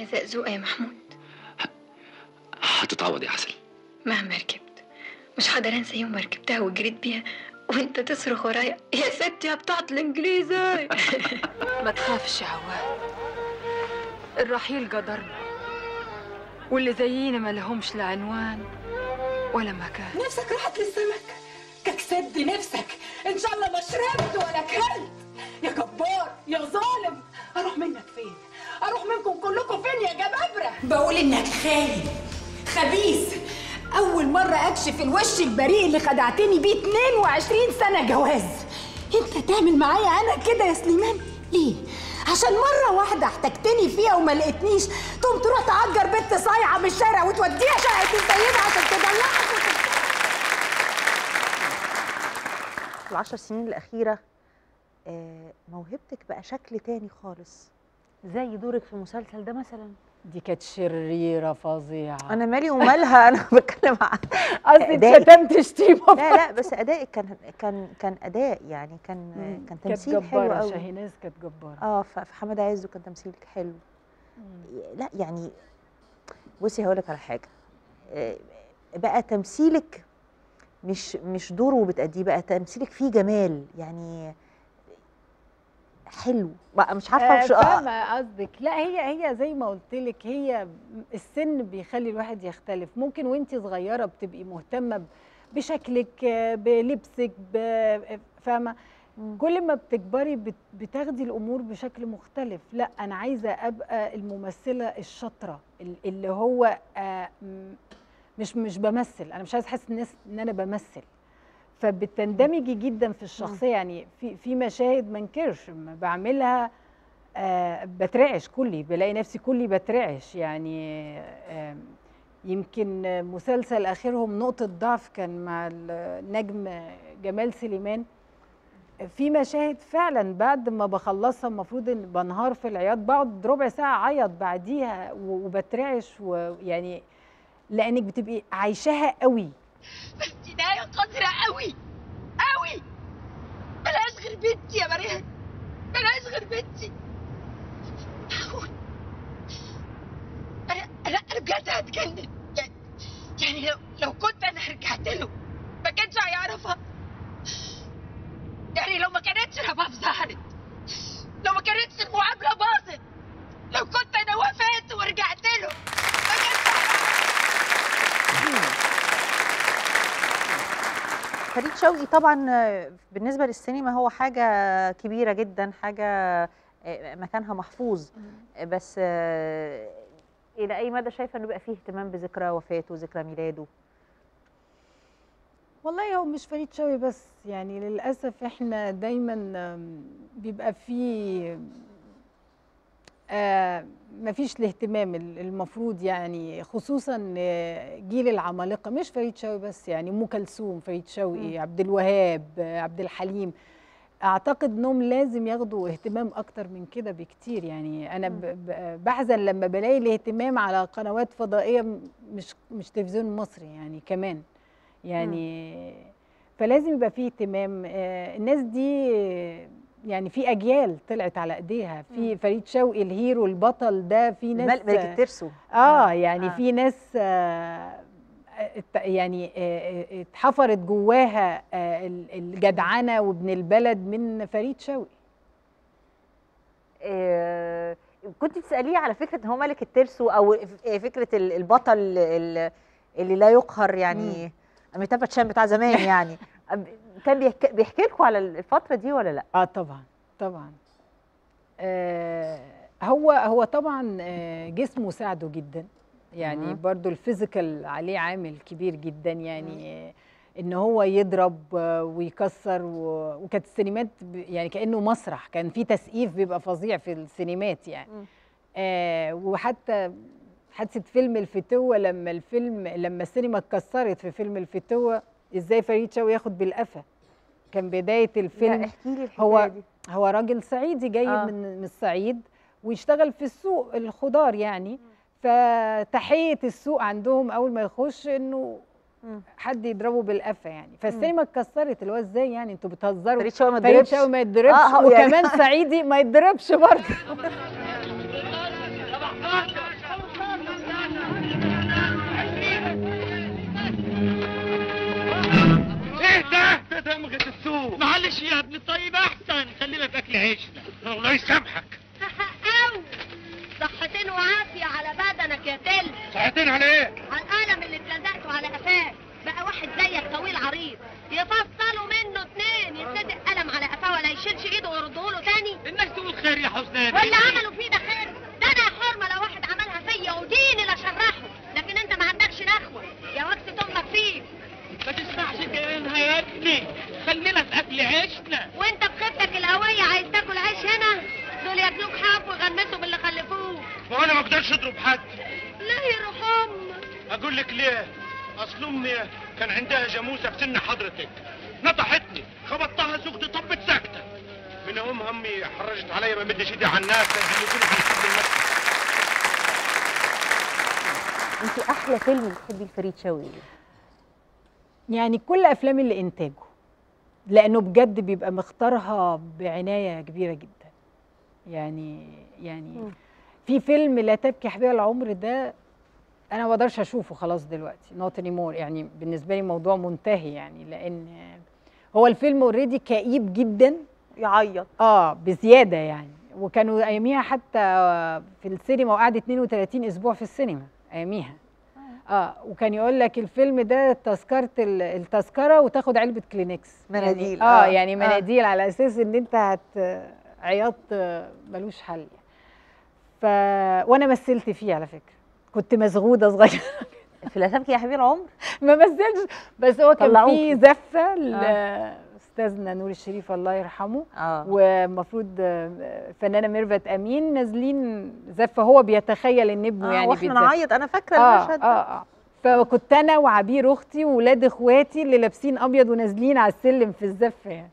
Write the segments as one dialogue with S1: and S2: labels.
S1: يا زقزوقة يا محمود
S2: هتتعوض يا عسل
S1: مهما ركبت مش هقدر انسى يوم ما ركبتها وجريت بيها وانت تصرخ ورايا يا ست يا بتاعت الانجليزي
S3: ما تخافش يا عواد الرحيل قدرنا واللي زينا ما لهمش لا عنوان ولا مكان
S4: نفسك راحت للسمك كسد نفسك ان شاء الله ما شربت ولا كلت يا جبار يا ظالم اروح منك فين اروح منكم كلكم فين يا جبابره بقول انك خاين خبيث اول مره اكشف الوش البريء اللي خدعتني بيه 22 سنه جواز انت تعمل معايا انا كده يا سليمان ليه عشان مرة واحدة احتجتني فيها وما لقيتنيش تقوم تروح تأجر بنت صايعة من الشارع وتوديها شقة السيدة عشان تدلعها
S5: في العشر سنين الأخيرة آه، موهبتك بقى شكل تاني خالص زي دورك في المسلسل ده مثلا
S6: دي كانت شريره فظيعه
S5: انا مالي ومالها انا بتكلم عن
S6: قصدي
S5: أدائك.
S6: اتشتمت شتيمه
S5: لا لا بس ادائك كان كان كان اداء يعني كان كان
S6: كانت
S5: تمثيل حلو
S6: جباره
S5: قوي
S6: شاهيناز كانت جباره
S5: اه ف- في حماده عز وكان تمثيلك حلو لا يعني بصي هقول لك على حاجه آه، بقى تمثيلك مش مش دور وبتأديه بقى تمثيلك فيه جمال يعني حلو بقى مش عارفه
S6: آه
S5: مش آه
S6: فاهمه قصدك لا هي هي زي ما قلت لك هي السن بيخلي الواحد يختلف ممكن وانت صغيره بتبقي مهتمه ب- بشكلك آه، بلبسك ب- فاهمه كل ما بتكبري بت- بتاخدي الامور بشكل مختلف لا انا عايزه ابقى الممثله الشاطره ال- اللي هو آه، م- مش مش بمثل انا مش عايزه احس الناس ان انا بمثل فبتندمجي جدا في الشخصيه يعني في في مشاهد ما انكرش لما بعملها آه بترعش كلي بلاقي نفسي كلي بترعش يعني آه يمكن مسلسل اخرهم نقطه ضعف كان مع النجم جمال سليمان في مشاهد فعلا بعد ما بخلصها المفروض ان بنهار في العياط بقعد ربع ساعه اعيط بعديها و- وبترعش ويعني لانك بتبقي عايشاها قوي
S4: بس نهاية قذرة قوي قوي بلاش غير بنتي يا مريم بلاش غير بنتي معقول انا انا انا بجد هتجنن يعني يعني لو لو كنت انا رجعت له ما كانش هيعرفها يعني لو ما كانتش رباب ظهرت لو ما كانتش المعاملة باظت لو كنت انا وافقت ورجعت له ما كانش
S5: فريد شوقي طبعا آه، بالنسبه للسينما هو حاجه كبيره جدا حاجه آه، مكانها محفوظ آه، بس آه، الى اي مدى شايفه انه بقى فيه اهتمام بذكرى وفاته وذكرى ميلاده
S6: والله هو مش فريد شوقي بس يعني للأسف احنا دايما آم، بيبقى في آه مفيش الاهتمام ال- المفروض يعني خصوصا آه، جيل العمالقة مش فريد شوقي بس يعني أم كلثوم فريد شوقي عبد الوهاب آه، عبد الحليم اعتقد انهم لازم ياخدوا اهتمام اكتر من كده بكتير يعني انا ب- ب- بحزن لما بلاقي الاهتمام على قنوات فضائيه م- مش مش تلفزيون مصري يعني كمان يعني فلازم يبقى فيه اهتمام آه، الناس دي آه، يعني في اجيال طلعت على ايديها في فريد شوقي الهيرو البطل ده في ناس
S5: مل- ملك الترسو
S6: اه يعني
S5: آه.
S6: في ناس آه ات- يعني آه، آه، اتحفرت جواها آه، ال- الجدعنه وابن البلد من فريد شوقي
S5: آه، كنت بتساليه على فكره ان هو ملك الترسو او ف- فكره ال- البطل ال- اللي لا يقهر يعني اميتاب باتشان بتاع زمان يعني أب- كان بيحكي, بيحكي لكم على الفتره دي ولا لا
S6: اه طبعا طبعا آه هو هو طبعا آه جسمه ساعده جدا يعني
S5: مم.
S6: برضو الفيزيكال عليه عامل كبير جدا يعني آه ان هو يضرب آه، ويكسر و- وكانت السينمات ب- يعني كانه مسرح كان في تسقيف بيبقى فظيع في السينمات يعني
S5: مم.
S6: آه وحتى حادثه فيلم الفتوه لما الفيلم لما السينما اتكسرت في فيلم الفتوه ازاي فريد شوقي ياخد بالقفا كان بدايه الفيلم
S5: لا احكي لي الحكايه
S6: هو
S5: دي
S6: هو راجل صعيدي جاي
S5: آه.
S6: آه. من من الصعيد ويشتغل في السوق الخضار يعني فتحيه السوق عندهم اول ما يخش انه
S5: مم.
S6: حد يضربه بالقفا يعني فالسينما اتكسرت اللي هو ازاي يعني انتوا بتهزروا
S5: فريد شوقي ما
S6: فريد
S5: اتضربش
S6: شوقي ما يتضربش
S5: آه، هو يعني-
S6: وكمان صعيدي ما يتضربش برضه
S2: الله يسامحك
S7: أو صحتين وعافية على بدنك يا تل
S2: ساعتين على ايه
S7: على القلم اللي اتلزقته على قفاك بقى واحد زيك طويل عريض يفصلوا منه اتنين يتلزق قلم على قفاه ولا يشيلش ايده ويرده له تاني
S2: الناس تقول خير يا حسنان
S7: واللي عملوا فيه ده خير ده انا حرمه لو واحد عملها فيا وديني لشرحه لكن انت ما عندكش نخوه يا وقت امك فيك
S2: ما تسمعش كلامها يا ابني خلينا في اكل عيشنا
S7: وانت بخيبتك القويه عايز تاكل عيش هنا دول ياكلوك حاف ويغمسوا باللي خلفوه
S2: وانا ما اقدرش اضرب حد
S7: لا يروح امك
S2: اقول لك ليه اصل امي كان عندها جاموسه في سن حضرتك نطحتني خبطتها سكت طبت سكته من يوم امي حرجت عليا ما مدش ايدي على الناس يخليكوني في السجن المسجد
S5: انت احلى فيلم بتحبي لفريد شوقي إيه؟
S6: يعني كل افلام اللي انتاجه لانه بجد بيبقى مختارها بعنايه كبيره جدا يعني يعني
S5: مم.
S6: في فيلم لا تبكي حبيب العمر ده انا ما بقدرش اشوفه خلاص دلوقتي نوت مور يعني بالنسبه لي موضوع منتهي يعني لان هو الفيلم اوريدي كئيب جدا
S5: يعيط
S6: اه بزياده يعني وكانوا اياميها حتى في السينما وقعد 32 اسبوع في السينما اياميها اه وكان يقول لك الفيلم ده تذكره ال- التذكره وتاخد علبه كلينكس
S5: مناديل،
S6: يعني اه
S5: آه،
S6: يعني
S5: آه.
S6: مناديل على اساس ان انت هت عياط آه، ملوش حل ف وانا مثلت فيه على فكره كنت مزغوده صغيره
S5: في لا تبكي يا حبيب العمر
S6: ما مثلش بس هو كان
S5: طلعوكي.
S6: فيه زفه لاستاذنا نور الشريف الله يرحمه
S5: اه
S6: ومفروض آه، فنانه ميرفت امين نازلين زفه هو بيتخيل ان ابنه
S5: آه
S6: يعني
S5: واحنا
S6: بيتزف.
S5: نعيط انا فاكره
S6: اه
S5: المشهد ده
S6: اه اه فكنت انا وعبير اختي وولاد اخواتي اللي لابسين ابيض ونازلين على السلم في الزفه يعني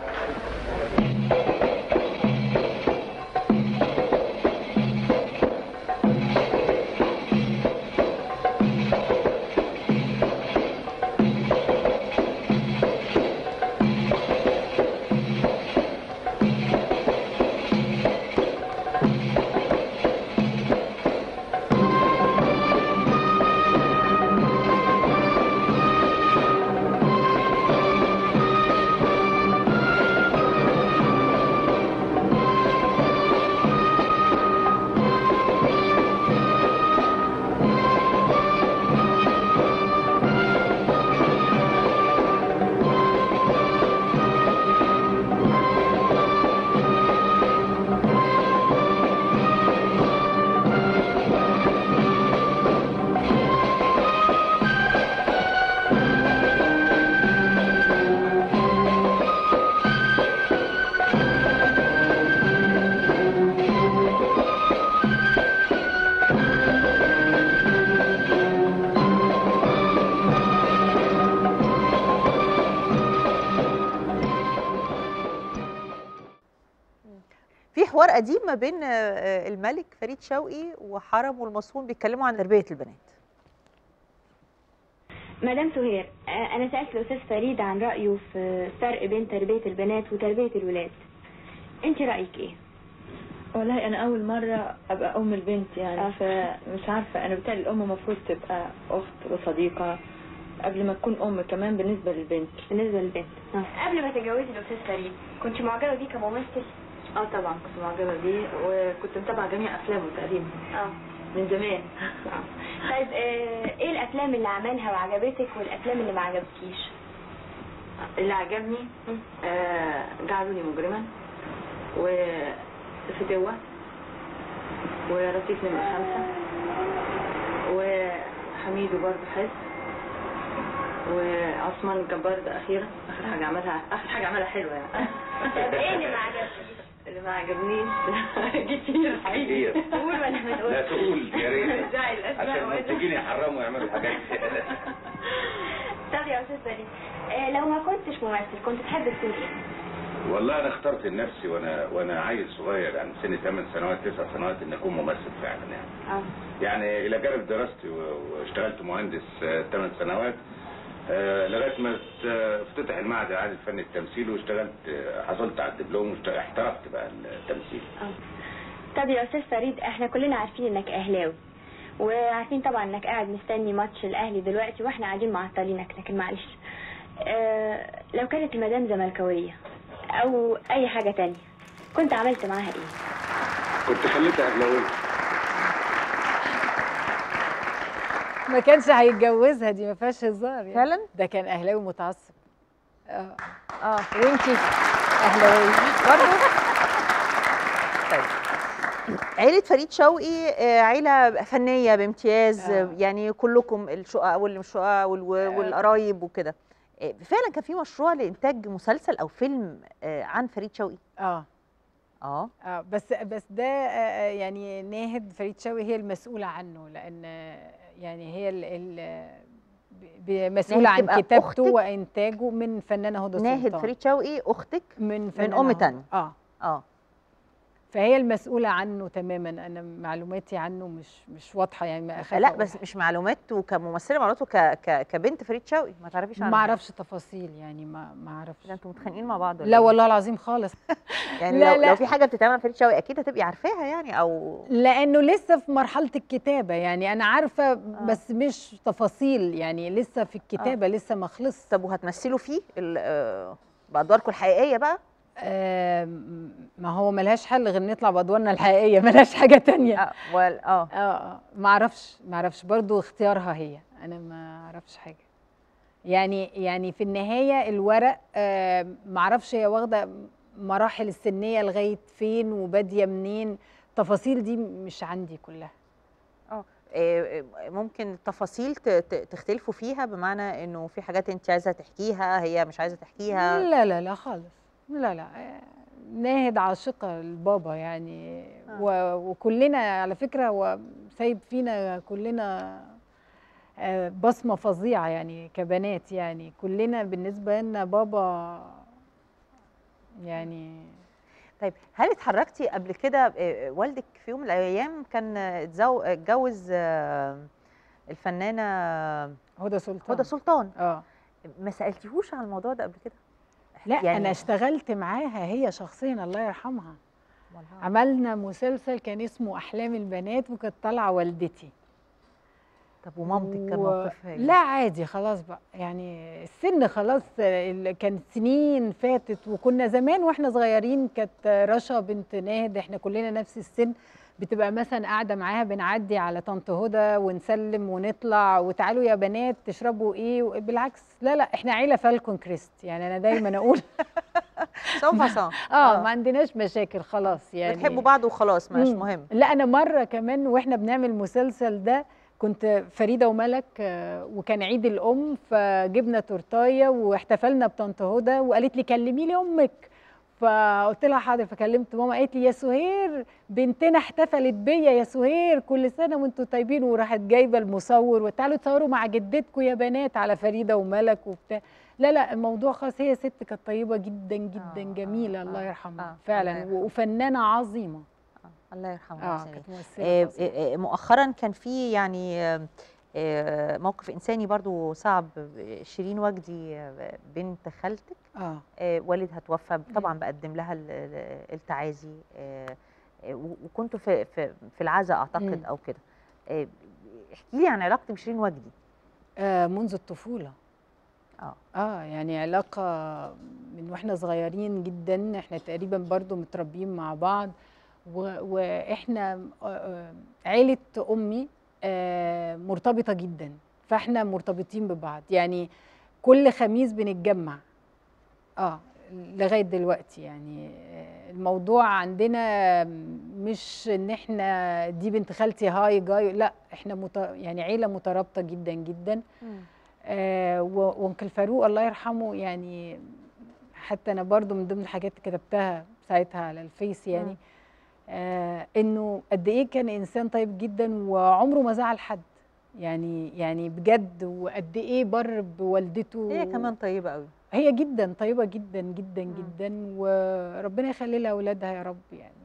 S5: في حوار قديم ما بين آه، آه، الملك فريد شوقي وحرمه المصون بيتكلموا عن تربيه البنات
S8: مدام سهير آه، أنا سألت الأستاذ فريد عن رأيه في الفرق بين تربية البنات وتربية الولاد أنت رأيك إيه؟
S9: والله انا اول مره ابقى ام البنت
S8: آه.
S9: يعني فمش عارفه انا بالتالي الام المفروض تبقى اخت وصديقه قبل ما تكون ام كمان بالنسبه للبنت
S8: بالنسبة للبنت قبل ما تتجوزي الأستاذ فريد كنت معجبة بيه كممثل؟
S9: اه طبعا كنت معجبه بيه وكنت متابعه جميع افلامه تقريبا
S8: اه
S9: من زمان
S8: طيب آه، إيه الأفلام اللي عملها وعجبتك والأفلام اللي ما عجبتكيش؟
S9: اللي عجبني آه جعلوني مجرما وفتوة ورصيف نمرة خمسة وحميدو برضه حلو وعثمان الجبار ده أخيرا آخر حاجة عملها آخر حاجة عملها حلوة يعني
S8: طب إيه اللي ما عجبكيش؟
S9: اللي ما عجبنيش كتير حقيقي
S8: قول ولا ما
S10: لا
S8: تقولش؟
S10: تقول يا ريت
S9: داعي الأسماء
S10: عشان
S9: ولا-
S10: المنتجين يحرموا يعملوا حاجات
S8: طب يا أستاذ فريد آه، لو ما كنتش ممثل كنت تحب تكون إيه؟
S10: والله انا اخترت لنفسي وانا وانا عيل صغير يعني سني 8 سنوات 9 سنوات ان اكون ممثل فعلا يعني
S8: اه
S10: يعني الى جانب دراستي و- واشتغلت مهندس 8 سنوات آه، لغايه ما ات- افتتح المعهد العالي الفني التمثيل واشتغلت آه، حصلت على الدبلوم واحترفت بقى التمثيل
S8: طب يا استاذ فريد احنا كلنا عارفين انك اهلاوي وعارفين طبعا انك قاعد مستني ماتش الاهلي دلوقتي واحنا قاعدين معطلينك لكن معلش اه لو كانت المدام زملكاويه او اي حاجه تانية كنت عملت معاها ايه
S10: كنت خليتها اهلاويه
S6: ما كانش هيتجوزها دي ما فيهاش هزار يعني.
S5: فعلا
S6: ده كان اهلاوي متعصب اه
S5: اه
S6: وانتي اهلاويه
S5: برضه طيب عيلة فريد شوقي آه، عيلة فنية بامتياز
S6: آه.
S5: آه. يعني كلكم الشقق واللي مش شقق وال- والقرايب وكده آه، فعلا كان في مشروع لإنتاج مسلسل أو فيلم آه، عن فريد شوقي
S6: اه
S5: اه
S6: اه بس بس ده آه، آه، يعني ناهد فريد شوقي هي المسؤوله عنه لان آه، يعني هي ال ال ب- ب- مسؤوله
S5: ناهد
S6: عن
S5: تبقى
S6: كتابته
S5: أختك؟
S6: وانتاجه من فنانه هدى سلطان
S5: ناهد فريد شوقي أختك
S6: من فنانة
S5: أم
S6: هدى.
S5: تانية.
S6: اه
S5: اه
S6: فهي المسؤوله عنه تماما انا معلوماتي عنه مش مش واضحه يعني ما اخاف
S5: لا
S6: أقول
S5: بس مش معلومات وكممثلة معلوماته ك... ك... كبنت فريد شوقي ما تعرفيش عنها
S6: ما اعرفش تفاصيل يعني ما ما اعرفش
S5: ده انتوا متخانقين مع بعض ولا
S6: لا
S5: إيه؟
S6: والله العظيم خالص
S5: يعني
S6: لا،
S5: لو,
S6: لا.
S5: لو في حاجة بتتعمل عن فريد شوقي أكيد هتبقي عارفاها يعني أو
S6: لانه لسه في مرحله الكتابه يعني انا عارفه آه. بس مش تفاصيل يعني لسه في الكتابه آه. لسه ما خلص
S5: طب وهتمثلوا فيه ال- آه، بأدواركم الحقيقية بقى
S6: آه ما هو ملهاش حل غير نطلع بادوارنا الحقيقيه ملهاش حاجه تانية
S5: اه وال اه
S6: اه اه ما اعرفش ما اعرفش برضو اختيارها هي انا ما اعرفش حاجه يعني يعني في النهايه الورق آه ما اعرفش هي واخده مراحل السنيه لغايه فين وباديه منين التفاصيل دي مش عندي كلها
S5: اه آه، آه، ممكن التفاصيل ت- ت- تختلفوا فيها بمعنى انه في حاجات انت عايزه تحكيها هي مش عايزه تحكيها
S6: لا لا لا خالص لا لا آه، ناهد عاشقة لبابا يعني و- وكلنا على فكرة هو سايب فينا كلنا آه، بصمة فظيعة يعني كبنات يعني كلنا بالنسبة لنا بابا يعني
S5: طيب هل اتحركتي قبل كده آه، والدك في يوم من الايام كان آه، اتزو- اتجوز آه، الفنانه
S6: هدى سلطان
S5: هدى سلطان
S6: اه
S5: ما سالتيهوش عن الموضوع ده قبل كده
S6: لا
S5: يعني-
S6: يعني انا اشتغلت معاها هي شخصيا الله يرحمها عملنا مسلسل كان اسمه احلام البنات وكانت طالعه والدتي
S5: طب ومامتك كان
S6: و-
S5: موقفها ايه
S6: لا عادي خلاص بقى يعني السن خلاص ال- كانت سنين فاتت وكنا زمان واحنا صغيرين كانت رشا بنت ناهد احنا كلنا نفس السن بتبقى مثلا قاعده معاها بنعدي على طنط هدى ونسلم ونطلع وتعالوا يا بنات تشربوا ايه بالعكس لا لا احنا عيله فالكون كريست يعني انا دايما اقول
S5: سون فاسون
S6: اه ما عندناش مشاكل خلاص يعني
S5: بتحبوا بعض وخلاص مش
S6: مم.
S5: مهم
S6: لا انا مره كمان واحنا بنعمل المسلسل ده كنت فريده وملك آه، وكان عيد الام فجبنا تورتايه واحتفلنا بطنط هدى وقالت لي كلمي لي امك فقلت لها حاضر فكلمت ماما قالت لي يا سهير بنتنا احتفلت بيا يا سهير كل سنه وانتم طيبين وراحت جايبه المصور وتعالوا تصوروا مع جدتكم يا بنات على فريده وملك وبتاع لا لا الموضوع خاص هي ست كانت طيبه جدا جدا جميله الله يرحمها فعلا وفنانه عظيمه
S5: الله يرحمها
S6: اه
S5: ويحسن
S6: كانت
S5: إليه.
S6: ممثله
S5: آه،
S6: فظيعة.
S5: آه، آه، مؤخرا كان في يعني آه، آه، موقف انساني برضو صعب شيرين وجدي آه، بنت خالتك
S6: اه
S5: آه، والدها توفى طبعا بقدم لها ال- ال- التعازي آه، آه، و- وكنتوا في في في العزاء اعتقد
S6: مم.
S5: او كده آه، احكي لي عن علاقتك بشيرين وجدي
S6: آه منذ الطفولة
S5: اه
S6: اه يعني علاقة من واحنا صغيرين جدا احنا تقريبا برضو متربيين مع بعض و- واحنا آه، آه، عيلة امي آه، مرتبطة جدا فاحنا مرتبطين ببعض يعني كل خميس بنتجمع اه لغاية دلوقتي يعني آه، الموضوع عندنا مش ان احنا دي بنت خالتي هاي جاي لا احنا مت... يعني عيلة مترابطة جدا جدا آه و- وانكل فاروق الله يرحمه يعني حتى انا برضو من ضمن الحاجات اللي كتبتها ساعتها على الفيس يعني
S5: مم.
S6: آه انه قد ايه كان انسان طيب جدا وعمره ما زعل حد يعني يعني بجد وقد ايه بر بوالدته
S5: هي كمان طيبه قوي
S6: هي جدا طيبه جدا جدا جدا وربنا يخلي لها اولادها يا رب يعني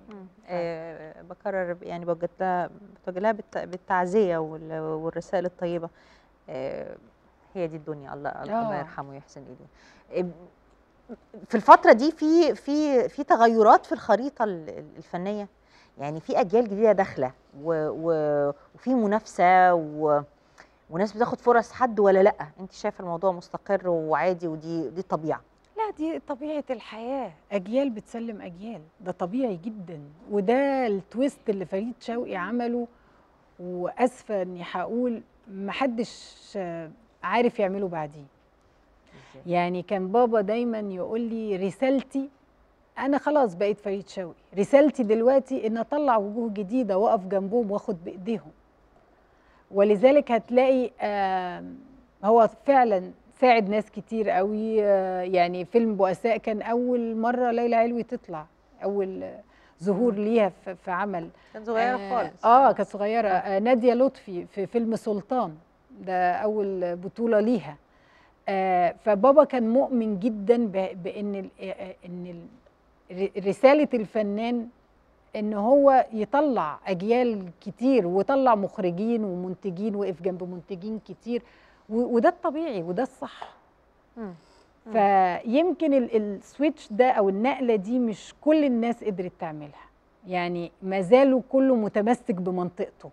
S5: آه، بكرر يعني بوجه لها بتوجه لها بالت- بالتعزيه وال- والرسائل الطيبه آه، هي دي الدنيا الله الله
S6: آه.
S5: يرحمه ويحسن اليه آه، في الفتره دي في في في تغيرات في الخريطه ال- ال- الفنيه يعني في اجيال جديده داخله و- و- وفي منافسه و وناس بتاخد فرص حد ولا لا انت شايفه الموضوع مستقر وعادي ودي دي الطبيعه
S6: لا لا دي طبيعة الحياة أجيال بتسلم أجيال ده طبيعي جدا وده التويست اللي فريد شوقي عمله وأسفة إني هقول محدش آه، عارف يعمله بعديه يعني كان بابا دايما يقول لي رسالتي أنا خلاص بقيت فريد شوقي رسالتي دلوقتي إن أطلع وجوه جديدة وأقف جنبهم وأخد بإيديهم ولذلك هتلاقي آه، هو فعلا ساعد ناس كتير قوي آه، يعني فيلم بؤساء كان اول مره ليلى علوي تطلع اول آه، ظهور ليها في في عمل
S5: كان صغيره
S6: آه،
S5: خالص
S6: اه كانت صغيره آه ناديه لطفي في فيلم سلطان ده اول بطوله ليها آه فبابا كان مؤمن جدا ب- بان ال- آه، ان ال- ر- رساله الفنان ان هو يطلع اجيال كتير ويطلع مخرجين ومنتجين وقف جنب منتجين كتير و- وده الطبيعي وده الصح
S5: مم.
S6: فيمكن ال- السويتش ده او النقله دي مش كل الناس قدرت تعملها يعني ما زالوا كله متمسك بمنطقته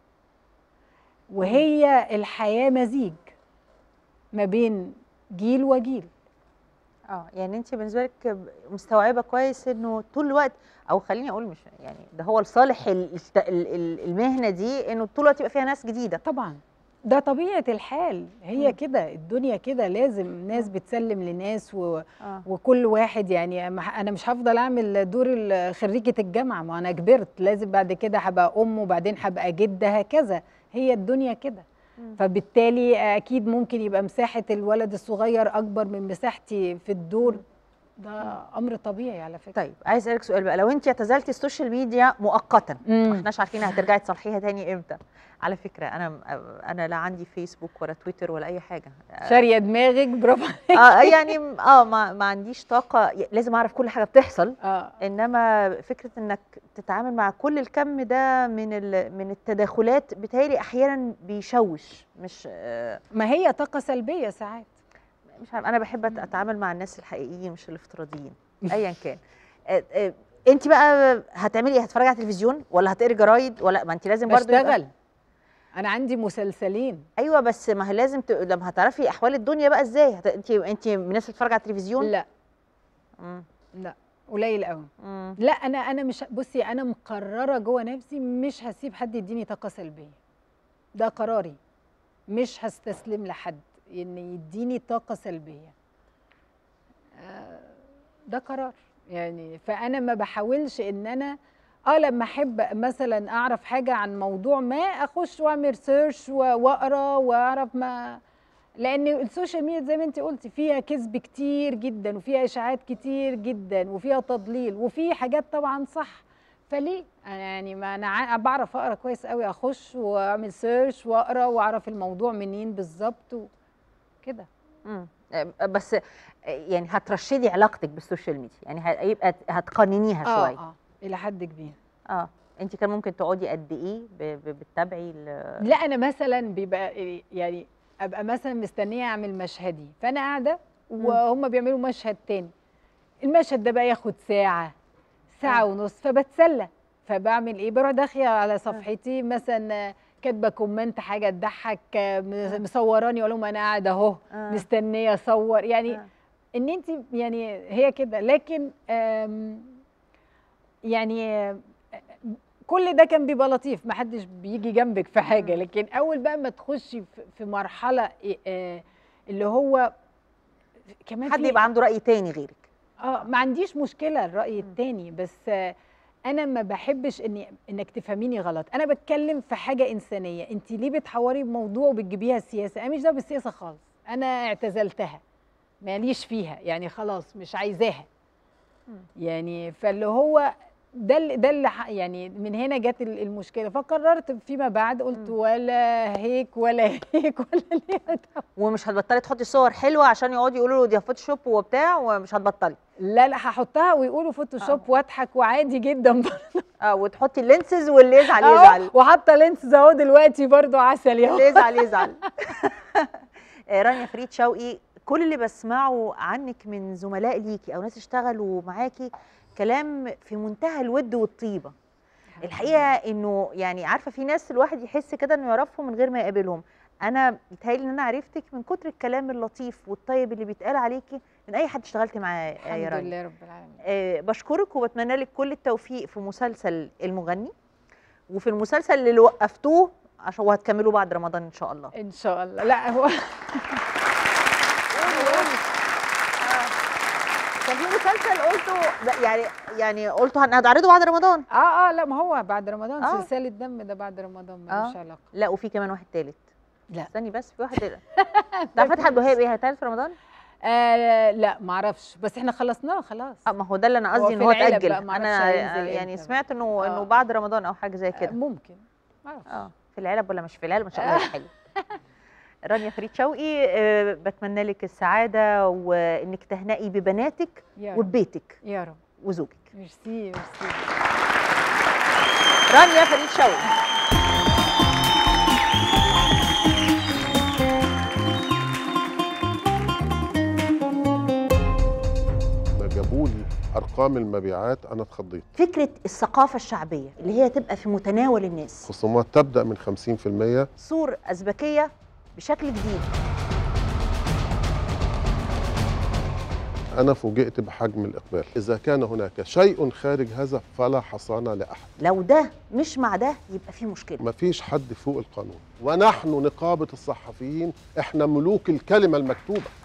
S6: وهي الحياه مزيج ما بين جيل وجيل
S5: اه يعني انت بالنسبه لك مستوعبه كويس انه طول الوقت او خليني اقول مش يعني ده هو لصالح ال- الت- ال- ال- المهنه دي انه طول الوقت يبقى فيها ناس جديده
S6: طبعا ده طبيعه الحال هي كده الدنيا كده لازم ناس بتسلم لناس و...
S5: اه
S6: وكل واحد يعني ما ح- انا مش هفضل اعمل دور ال- خريجه الجامعه ما انا كبرت لازم بعد كده هبقى ام وبعدين هبقى جده هكذا هي الدنيا كده
S5: مم.
S6: فبالتالي اكيد ممكن يبقى مساحه الولد الصغير اكبر من مساحتي في الدور ده امر طبيعي على فكره
S5: طيب عايز اسالك سؤال بقى لو انت اعتزلتي السوشيال ميديا مؤقتا ما
S6: مم.
S5: احناش عارفين هترجعي تصلحيها تاني امتى على فكره انا انا لا عندي فيسبوك ولا تويتر ولا اي حاجه
S6: شاريه دماغك برافو
S5: اه يعني اه ما, ما عنديش طاقه لازم اعرف كل حاجه بتحصل
S6: اه
S5: انما فكره انك تتعامل مع كل الكم ده من ال- من التداخلات بتهيألي احيانا بيشوش مش آه،
S6: ما هي طاقه سلبيه ساعات
S5: مش عارف انا بحب أت- اتعامل مع الناس الحقيقيين مش الافتراضيين ايا كان آه، آه، انت بقى هتعملي ايه هتتفرجي على التلفزيون ولا هتقري جرايد ولا ما انت لازم برضه يبقى-
S6: بشتغل انا عندي مسلسلين
S5: ايوه بس ما هي لازم ت... لما هتعرفي احوال الدنيا بقى ازاي هت... انت انت من الناس اللي بتتفرج على التلفزيون
S6: لا
S5: مم.
S6: لا قليل قوي
S5: مم.
S6: لا انا انا مش بصي انا مقرره جوه نفسي مش هسيب حد يديني طاقه سلبيه ده قراري مش هستسلم لحد ان يديني طاقه سلبيه آه، ده قرار يعني فانا ما بحاولش ان انا اه لما احب مثلا اعرف حاجه عن موضوع ما اخش واعمل سيرش واقرا واعرف ما لان السوشيال ميديا زي ما انت قلتي فيها كذب كتير جدا وفيها اشاعات كتير جدا وفيها تضليل وفي حاجات طبعا صح فليه انا يعني ما انا ع- بعرف اقرا كويس قوي اخش واعمل سيرش واقرا واعرف الموضوع منين بالظبط وكده
S5: مم. آه، بس آه، يعني هترشدي علاقتك بالسوشيال ميديا يعني هيبقى تقننيها
S6: اه
S5: شويه
S6: اه الى حد كبير
S5: اه انت كان ممكن تقعدي قد ايه ب- ب- بتتابعي ال-
S6: لا انا مثلا بيبقى إيه يعني ابقى مثلا مستنيه اعمل مشهدي فانا قاعده وهم بيعملوا مشهد تاني المشهد ده بقى ياخد ساعه ساعه
S5: آه.
S6: ونص فبتسلى فبعمل ايه بروح داخله على صفحتي مثلا كاتبه كومنت حاجه تضحك آه، م- مصوراني اقول لهم انا قاعده اهو
S5: آه.
S6: مستنيه اصور يعني
S5: آه.
S6: ان انت يعني هي كده لكن آم، يعني آه، كل ده كان بيبقى لطيف محدش بيجي جنبك في حاجه لكن اول بقى ما تخشي في- في مرحله إيه، آه، اللي هو كمان
S5: حد
S6: في-
S5: يبقى عنده راي تاني غيرك
S6: اه ما عنديش مشكله الراي التاني بس آه، انا ما بحبش اني انك تفهميني غلط انا بتكلم في حاجه انسانيه انت ليه بتحوري بموضوع وبتجيبيها السياسه انا مش دعوه بالسياسه خالص انا اعتزلتها ماليش فيها يعني خلاص مش عايزاها يعني فاللي هو ده اللي ده اللي ح- يعني من هنا جت ال- المشكله فقررت فيما بعد قلت ولا هيك ولا هيك ولا ليه
S5: ومش هتبطلي تحطي صور حلوه عشان يقعدوا يقولوا له دي فوتوشوب وبتاع ومش هتبطلي
S6: لا لا هحطها ويقولوا فوتوشوب واضحك وعادي جدا برضه
S5: اه وتحطي اللينسز واللي يزعل
S6: أهو،
S5: يزعل
S6: وحاطه لينس اهو دلوقتي برضو عسل يا
S5: اللي يزعل يزعل آه، رانيا فريد شوقي كل اللي بسمعه عنك من زملاء ليكي او ناس اشتغلوا معاكي كلام في منتهى الود والطيبه الحقيقه انه يعني عارفه في ناس الواحد يحس كده انه يعرفهم من غير ما يقابلهم انا بيتهيألي ان انا عرفتك من كتر الكلام اللطيف والطيب اللي بيتقال عليكي من اي حد اشتغلت معاه يا
S6: الحمد
S5: رانيا
S6: لله رب العالمين
S5: آه، بشكرك وبتمنى لك كل التوفيق في مسلسل المغني وفي المسلسل اللي وقفتوه عشان وهتكملوا بعد رمضان ان شاء الله
S6: ان شاء الله لا هو
S5: كان في مسلسل قلته يعني يعني قلته هن- هتعرضه بعد رمضان
S6: اه اه لا ما هو بعد رمضان
S5: آه.
S6: سلسله دم ده بعد رمضان
S5: آه.
S6: ملوش علاقه
S5: لا وفي كمان واحد تالت
S6: لا.
S5: استني بس في واحد تالت ده فتحي عبد الوهاب ايه هيتعرض في رمضان؟
S6: آه لا ما اعرفش بس احنا خلصناه خلاص
S5: اه ما هو ده اللي انا
S6: هو
S5: قصدي ان
S6: في
S5: هو
S6: العلب
S5: اتاجل
S6: بقى، معرفش
S5: انا
S6: هينزل
S5: يعني
S6: إمتى.
S5: سمعت انه انه
S6: آه.
S5: بعد رمضان او حاجه زي
S6: آه
S5: كده
S6: ممكن ما اعرفش
S5: اه في العلب ولا مش في العلب ان شاء الله حلو رانيا فريد شوقي آه، بتمنى لك السعاده وانك تهنئي ببناتك
S6: يا رب
S5: وببيتك
S6: يا رب
S5: وزوجك
S6: ميرسي ميرسي
S5: رانيا فريد شوقي
S11: ما جابوا لي ارقام المبيعات انا اتخضيت
S5: فكره الثقافه الشعبيه اللي هي تبقى في متناول الناس
S11: خصومات تبدا من 50%
S5: سور ازبكيه بشكل جديد
S11: انا فوجئت بحجم الاقبال اذا كان هناك شيء خارج هذا فلا حصانه لاحد
S5: لو ده مش مع ده يبقى في مشكله
S11: ما فيش حد فوق القانون ونحن نقابه الصحفيين احنا ملوك الكلمه المكتوبه